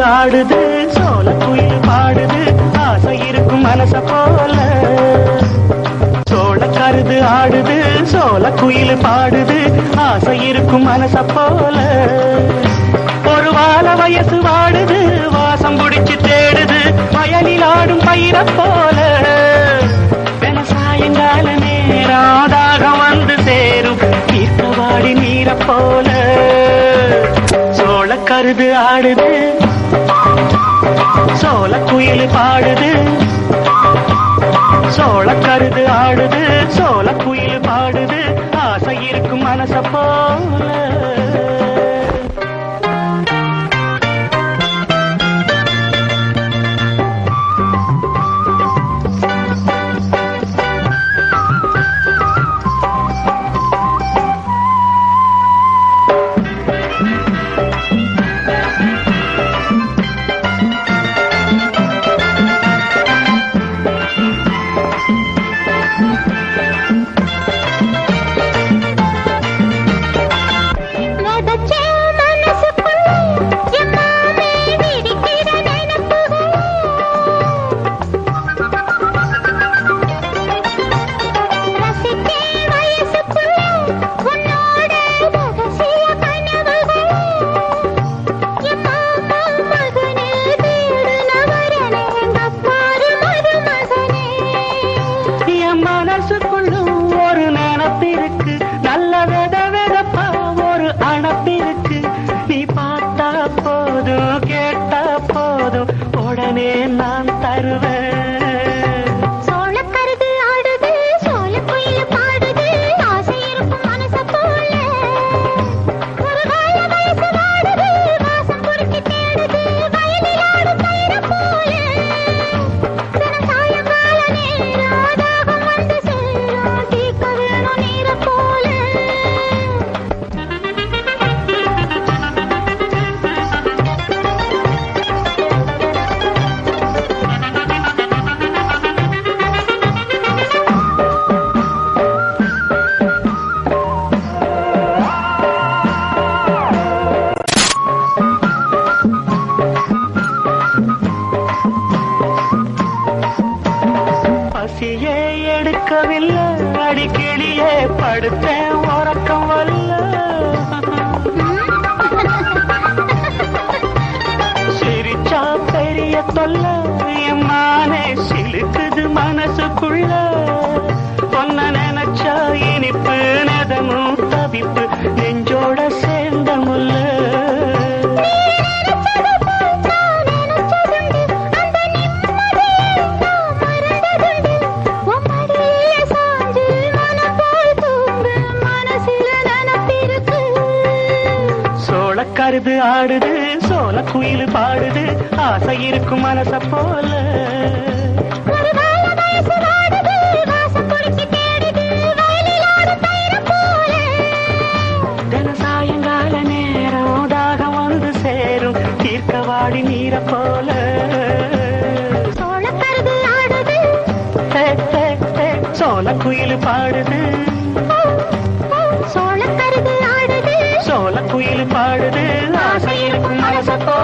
ஆடுது சோல குயில் பாடுது ஆசை இருக்கும் மனச போல சோள கருது ஆடுது சோல குயில் பாடுது ஆசை இருக்கும் மனச போல ஒரு வாழ வயசு வாடுது வாசம் பிடிச்சு தேடுது வயலில் ஆடும் பயிர போல வென சாயங்கால நேரம் தாகம் வந்து சேரும் தீர்த்தவாடி நீர போல சோள கருது ஆடுது சோள குயில் பாடுது சோள கருது ஆடுது சோள குயில் பாடுது ஆசை இருக்கும் மனச போல விதைச்ச மனசுக்குள்ள எம்மாமே விரிக்கிற நினைப்புகள். ரசிச்ச வயசுக்குள்ள உன்னோட ரகசிய கனவுகள். எம்மாமா மகனே தேடுனவரனே எங்கப்பாரு மருமகனே. என் மனசுக்குள்ளும் ஒரு நினப்பிருக்கு நல்ல வித விதப்பா ஒரு அணப்பிருக்கு நீ பார்த்தா போதும் கேட்டா போதும் உடனே நான் தருவேன் சோளக்கருது ஆடுது சோளக்குயில் பாடுது ஆசை இருக்கும் மனச போல ஒரு வாழ வயசு வாடுது வாசம் குறிச்சு தேடுது வயலில் ஆடும் பயிர போல தினம் சாயங்கால நேரம் தாகம் வந்து சேரும் தீர்க்க வேணும் நீர போல பசியே எடுக்கவில்லை அடிக்கிளியே படுத்தேன் உறக்கம் வல்ல சிரிச்சா பெரிய தொல்ல எம்மானே சிலுக்குது மனசுக்குள்ள பொன்ன நினைச்சா இனிப்பு நெதமும் தவிப்பு நெஞ்சோட சேர்ந்த முல்ல சோளக்கருது ஆடுது சோள குயில் பாடுது ஆசை இருக்கும் மனச போல தின சாயங்கால நேரம் தாகம் வந்து சேரும் தீர்க்கவாடி நீர போல ஹே, ஹே, ஹே, சோள குயில் பாடுது சோள குயில் பாடுது ஆசை இருக்கும் மனச போல